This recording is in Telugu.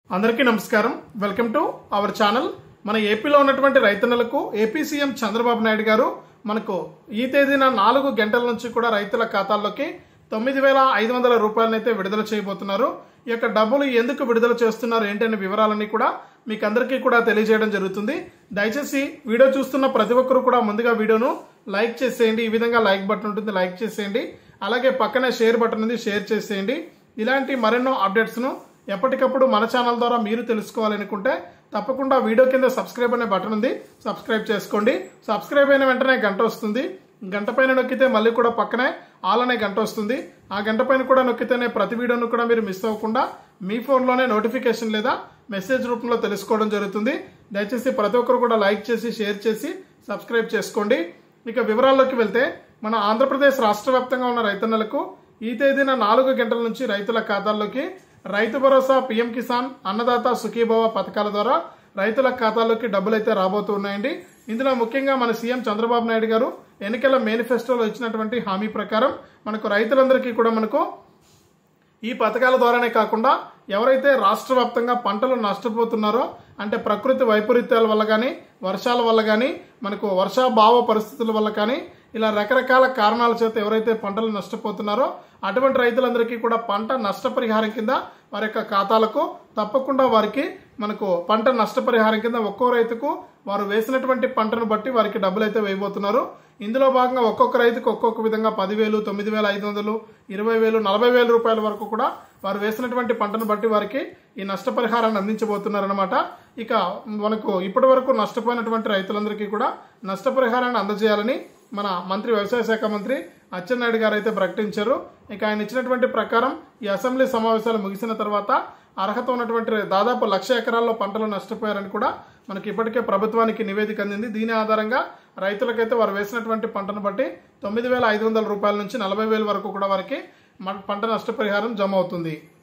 అందరికీ నమస్కారం వెల్కమ్ టు అవర్ ఛానల్ మన ఏపీలో ఉన్నటువంటి రైతన్నలకు ఏపీ సీఎం చంద్రబాబు నాయుడు గారు మనకు ఈ తేదీన నాలుగు గంటల నుంచి కూడా రైతుల ఖాతాల్లోకి తొమ్మిది వేల ఐదు వందల రూపాయలనైతే విడుదల చేయబోతున్నారు ఈ యొక్క డబ్బులు ఎందుకు విడుదల చేస్తున్నారు ఏంటనే వివరాలన్నీ కూడా మీకు అందరికీ కూడా తెలియజేయడం జరుగుతుంది దయచేసి వీడియో చూస్తున్న ప్రతి ఒక్కరు కూడా ముందుగా వీడియోను లైక్ చేసేయండి ఈ విధంగా లైక్ బటన్ ఉంటుంది లైక్ చేసేయండి అలాగే పక్కనే షేర్ బటన్ ఉంది షేర్ చేసేయండి ఇలాంటి మరెన్నో అప్డేట్స్ను ఎప్పటికప్పుడు మన ఛానల్ ద్వారా మీరు తెలుసుకోవాలనుకుంటే తప్పకుండా వీడియో కింద సబ్స్క్రైబ్ అనే బటన్ ఉంది సబ్స్క్రైబ్ చేసుకోండి సబ్స్క్రైబ్ అయిన వెంటనే గంట వస్తుంది గంట పైన నొక్కితే మళ్ళీ కూడా పక్కనే ఆల్ అనే గంట వస్తుంది ఆ గంట పైన కూడా నొక్కితేనే ప్రతి వీడియోను కూడా మీరు మిస్ అవ్వకుండా మీ ఫోన్లోనే నోటిఫికేషన్ లేదా మెసేజ్ రూపంలో తెలుసుకోవడం జరుగుతుంది దయచేసి ప్రతి ఒక్కరు కూడా లైక్ చేసి షేర్ చేసి సబ్స్క్రైబ్ చేసుకోండి ఇక వివరాల్లోకి వెళ్తే మన ఆంధ్రప్రదేశ్ రాష్ట్ర వ్యాప్తంగా ఉన్న రైతన్నలకు ఈ తేదీన నాలుగు గంటల నుంచి రైతుల ఖాతాల్లోకి రైతు భరోసా పీఎం కిసాన్ అన్నదాత సుఖీభవ పథకాల ద్వారా రైతుల ఖాతాల్లోకి డబ్బులు అయితే రాబోతున్నాయండి ఇందులో ముఖ్యంగా మన సీఎం చంద్రబాబు నాయుడు గారు ఎన్నికల మేనిఫెస్టోలో ఇచ్చినటువంటి హామీ ప్రకారం మనకు రైతులందరికీ కూడా మనకు ఈ పథకాల ద్వారానే కాకుండా ఎవరైతే రాష్ట్ర వ్యాప్తంగా పంటలు నష్టపోతున్నారో అంటే ప్రకృతి వైపరీత్యాల వల్ల కానీ వర్షాల వల్ల కానీ మనకు వర్షాభావ పరిస్థితుల వల్ల కానీ ఇలా రకరకాల కారణాల చేత ఎవరైతే పంటలు నష్టపోతున్నారో అటువంటి రైతులందరికీ కూడా పంట నష్టపరిహారం కింద వారి యొక్క ఖాతాలకు తప్పకుండా వారికి మనకు పంట నష్టపరిహారం కింద ఒక్కో రైతుకు వారు వేసినటువంటి పంటను బట్టి వారికి డబ్బులు అయితే వేయబోతున్నారు ఇందులో భాగంగా ఒక్కొక్క రైతుకు ఒక్కొక్క విధంగా పదివేలు తొమ్మిది వేల ఐదు వందలు ఇరవై వేలు నలభై వేల రూపాయల వరకు కూడా వారు వేసినటువంటి పంటను బట్టి వారికి ఈ నష్టపరిహారాన్ని అందించబోతున్నారనమాట ఇక మనకు ఇప్పటి వరకు నష్టపోయినటువంటి రైతులందరికీ కూడా నష్టపరిహారాన్ని అందజేయాలని మన మంత్రి వ్యవసాయ శాఖ మంత్రి అచ్చెన్నాయుడు గారు అయితే ప్రకటించారు ఇక ఆయన ఇచ్చినటువంటి ప్రకారం ఈ అసెంబ్లీ సమావేశాలు ముగిసిన తర్వాత అర్హత ఉన్నటువంటి దాదాపు లక్ష ఎకరాల్లో పంటలు నష్టపోయారని కూడా మనకి ఇప్పటికే ప్రభుత్వానికి నివేదిక అందింది దీని ఆధారంగా రైతులకైతే వారు వేసినటువంటి పంటను బట్టి తొమ్మిది వేల ఐదు వందల రూపాయల నుంచి నలభై వేల వరకు కూడా వారికి మ- పంట నష్టపరిహారం జమ అవుతుంది